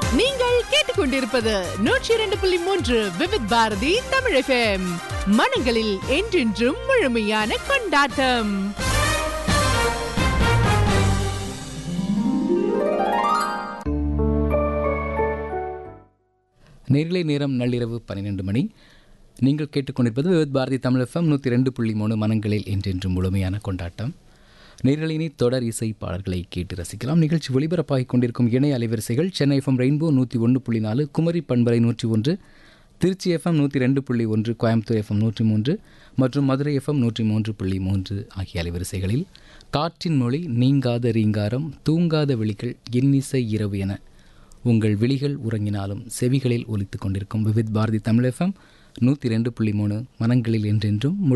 நீங்கள் கேட்டுக்கொண்டிருப்பது நூற்றி இரண்டு புள்ளி மூன்று விவித் பாரதி தமிழ் எஃப்எம் மனங்களில் என்றென்றும் முழுமையான கொண்டாட்டம் நேரிலை நேரம் நள்ளிரவு பன்னிரெண்டு மணி நீங்கள் கேட்டுக்கொண்டிருப்பது விவித் பாரதி தமிழ் எஃப்எம் நூற்றி ரெண்டு புள்ளி மூணு மனங்களில் என்றென்றும் முழுமையான கொண்டாட்டம் நேரலினி தொடர் இசை பாடல்களை கேட்டு ரசிக்கலாம் நிகழ்ச்சி ஒளிபரப்பாகிக் கொண்டிருக்கும் இணைய அலைவரிசைகள் சென்னை எஃப்எம் ரெயின்போ நூற்றி ஒன்று புள்ளி நாலு குமரி பண்பரை நூற்றி ஒன்று திருச்சி எஃப்எம் நூற்றி ரெண்டு புள்ளி ஒன்று கோயம்புத்தூர் எஃப்எம் நூற்றி மூன்று மற்றும் மதுரை எஃப்எம் நூற்றி மூன்று புள்ளி மூன்று ஆகிய அலைவரிசைகளில் காற்றின் மொழி நீங்காத ரீங்காரம் தூங்காத விழிகள் இன்னிசை இரவு என உங்கள் விழிகள் உறங்கினாலும் செவிகளில் ஒலித்துக் கொண்டிருக்கும் விவித் பாரதி தமிழ் எஃப்எம் நூற்றி ரெண்டு புள்ளி மூணு மனங்களில் என்றென்றும்